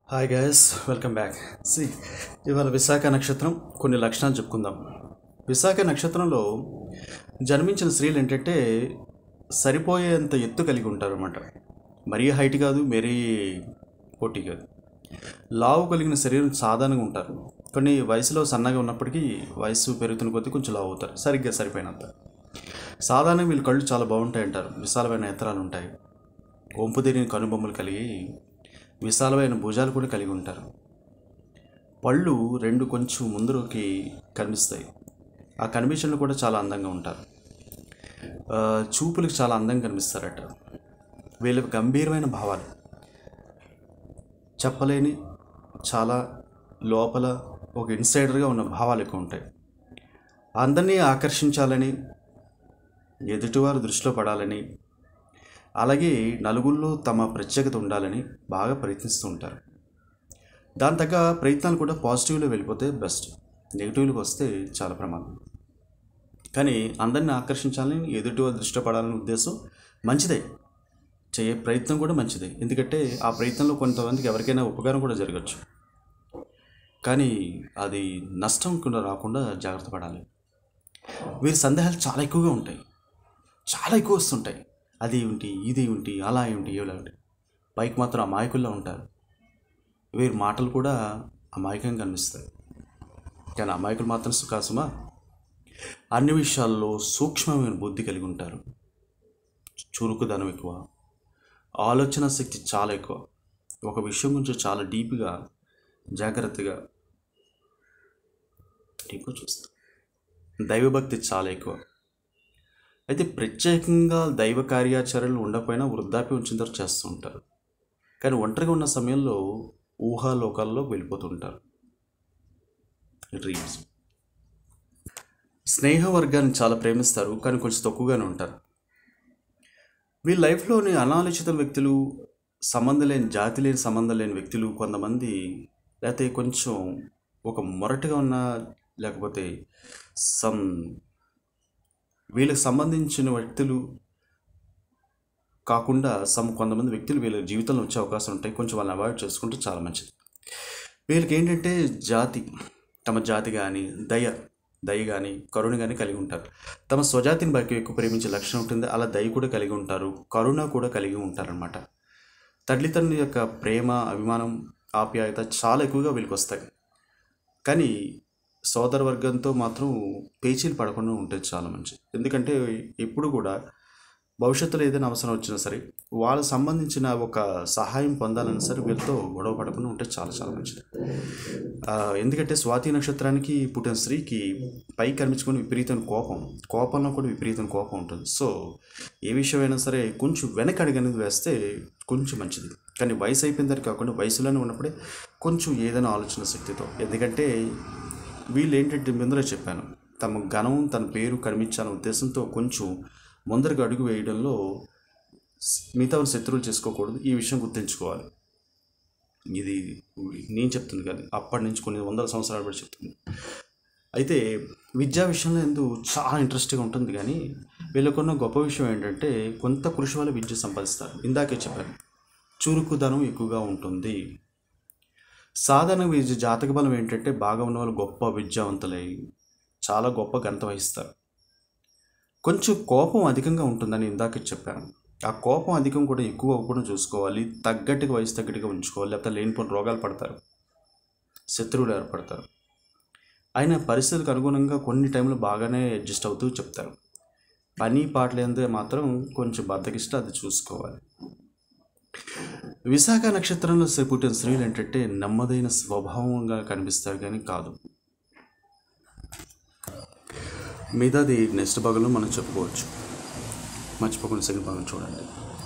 hi guys welcome back సి ఇవాళ విశాఖ నక్షత్రం కొన్ని లక్షణాలు చెప్పుకుందాం విశాఖ నక్షత్రంలో జన్మించిన స్త్రీలు ఏంటంటే సరిపోయేంత ఎత్తు కలిగి ఉంటారు అనమాట మరీ హైట్ కాదు మరీ పొట్టి కాదు లావు కలిగిన శరీరం సాధారణంగా ఉంటారు కొన్ని వయసులో సన్నగా ఉన్నప్పటికీ వయసు పెరుగుతున్న కొద్దీ కొంచెం లావు అవుతారు సరిగ్గా సరిపోయినంత సాధారణంగా వీళ్ళ కళ్ళు చాలా బాగుంటాయి అంటారు విశాలమైన నేత్రాలు ఉంటాయి వంపు తిరిగిన కనుబొమ్మలు కలిగి విశాలమైన భుజాలు కూడా కలిగి ఉంటారు పళ్ళు రెండు కొంచెం ముందరకి కనిపిస్తాయి ఆ కనిపించడంలో కూడా చాలా అందంగా ఉంటారు ఆ, చూపులకు చాలా అందంగా కనిపిస్తారట వీళ్ళ గంభీరమైన భావాలు చెప్పలేని చాలా లోపల ఒక ఇన్సైడర్గా ఉన్న భావాలు ఎక్కువ ఉంటాయి అందరినీ ఆకర్షించాలని ఎదుటివారు దృష్టిలో పడాలని అలాగే నలుగురిలో తమ ప్రత్యేకత ఉండాలని బాగా ప్రయత్నిస్తూ ఉంటారు దాని తగ్గ ప్రయత్నాలు కూడా పాజిటివ్లో వెళ్ళిపోతే బెస్ట్ నెగిటివ్లోకి వస్తే చాలా ప్రమాదం కానీ అందరిని ఆకర్షించాలని ఎదుటి వారి దృష్టి పడాలనే ఉద్దేశం మంచిదే చేయే ప్రయత్నం కూడా మంచిదే ఎందుకంటే ఆ ప్రయత్నంలో కొంతమందికి ఎవరికైనా ఉపకారం కూడా జరగచ్చు కానీ అది నష్టం కూడా రాకుండా జాగ్రత్త పడాలి వీరి సందేహాలు చాలా ఎక్కువగా ఉంటాయి చాలా ఎక్కువ వస్తుంటాయి అది ఏమిటి ఇది ఏమిటి అలా ఏమిటి ఇలా ఏమిటి పైకి మాత్రం అమాయకుల్లో ఉంటారు వీరి మాటలు కూడా అమాయకంగా కనిపిస్తాయి కానీ అమాయకులు మాత్రం సుఖాసుమా అన్ని విషయాల్లో సూక్ష్మమైన బుద్ధి కలిగి ఉంటారు చురుకుదనం ఎక్కువ ఆలోచన శక్తి చాలా ఎక్కువ ఒక విషయం గురించి చాలా డీప్గా జాగ్రత్తగా డీప్గా చూస్తారు దైవభక్తి చాలా ఎక్కువ అయితే ప్రత్యేకంగా దైవ కార్యాచరణలు ఉండకపోయినా వృద్ధాప్యం వచ్చిన తర్వాత చేస్తూ ఉంటారు కానీ ఒంటరిగా ఉన్న సమయంలో ఊహాలోకాల్లో వెళ్ళిపోతుంటారు డ్రీమ్స్ స్నేహ వర్గాన్ని చాలా ప్రేమిస్తారు కానీ కొంచెం తక్కువగానే ఉంటారు వీళ్ళ లైఫ్లోని అనాలోచిత వ్యక్తులు సంబంధం లేని జాతి లేని సంబంధం లేని వ్యక్తులు కొంతమంది లేకపోతే కొంచెం ఒక మొరటుగా ఉన్న లేకపోతే సమ్ వీళ్ళకి సంబంధించిన వ్యక్తులు కాకుండా సమ్ కొంతమంది వ్యక్తులు వీళ్ళ జీవితంలో వచ్చే అవకాశం ఉంటాయి కొంచెం వాళ్ళని అవాయిడ్ చేసుకుంటే చాలా మంచిది వీళ్ళకి ఏంటంటే జాతి తమ జాతి కానీ దయ దయ కానీ కరుణ కానీ కలిగి ఉంటారు తమ స్వజాతిని బాగా ఎక్కువ ప్రేమించే లక్షణం ఉంటుంది అలా దయ కూడా కలిగి ఉంటారు కరుణ కూడా కలిగి ఉంటారనమాట తల్లిదండ్రుల యొక్క ప్రేమ అభిమానం ఆప్యాయత చాలా ఎక్కువగా వీళ్ళకి వస్తాయి కానీ సోదర వర్గంతో మాత్రం పేచీలు పడకుండా ఉంటే చాలా మంచిది ఎందుకంటే ఎప్పుడు కూడా భవిష్యత్తులో ఏదైనా అవసరం వచ్చినా సరే వాళ్ళకి సంబంధించిన ఒక సహాయం పొందాలన్నా సరే వీళ్ళతో గొడవ పడకుండా ఉంటే చాలా చాలా మంచిది ఆ, ఎందుకంటే స్వాతి నక్షత్రానికి పుట్టిన స్త్రీకి పై కనిపించుకొని విపరీతమైన కోపం కోపంలో కూడా విపరీతమైన కోపం ఉంటుంది సో ఏ విషయమైనా సరే కొంచెం వెనక అడిగనేది వేస్తే కొంచెం మంచిది కానీ వయసు అయిపోయిన తర్వాత కాకుండా వయసులోనే ఉన్నప్పుడే కొంచెం ఏదైనా ఆలోచన శక్తితో ఎందుకంటే వీళ్ళు ఏంటంటే ముందరే చెప్పాను తమ ఘనం తన పేరు కనిపించాలనే ఉద్దేశంతో కొంచెం ముందరకు అడుగు వేయడంలో మిగతా వాళ్ళని శత్రువులు చేసుకోకూడదు ఈ విషయం గుర్తుంచుకోవాలి ఇది నేను చెప్తుంది కాదు అప్పటి నుంచి కొన్ని వందల సంవత్సరాలు బట్టి చెప్తుంది అయితే విద్యా విషయంలో ఎందు చాలా ఇంట్రెస్ట్గా ఉంటుంది కానీ వీళ్ళకున్న గొప్ప విషయం ఏంటంటే కొంత కృషి వల్ల విద్య సంపాదిస్తారు ఇందాకే చెప్పాను చురుకుదనం ఎక్కువగా ఉంటుంది సాధారణ విద్య జాతక బలం ఏంటంటే బాగా ఉన్న వాళ్ళు గొప్ప విద్యావంతులై చాలా గొప్ప గంత వహిస్తారు కొంచెం కోపం అధికంగా ఉంటుందని ఇందాక చెప్పాను ఆ కోపం అధికం కూడా ఎక్కువ అవ్వకుండా చూసుకోవాలి తగ్గట్టుగా వయసు తగ్గట్టుగా ఉంచుకోవాలి లేకపోతే లేనిపోయిన రోగాలు పడతారు శత్రువులు ఏర్పడతారు అయినా పరిస్థితులకు అనుగుణంగా కొన్ని టైంలో బాగానే అడ్జస్ట్ అవుతూ చెప్తారు పని పాటలేందే మాత్రం కొంచెం బద్దకిస్తే అది చూసుకోవాలి విశాఖ నక్షత్రంలో స- పుట్టిన స్త్రీలు ఏంటంటే నెమ్మదైన స్వభావంగా కనిపిస్తారు కానీ కాదు మిగతాది నెక్స్ట్ భాగంలో మనం చెప్పుకోవచ్చు మర్చిపోకుండా సెకండ్ భాగం చూడండి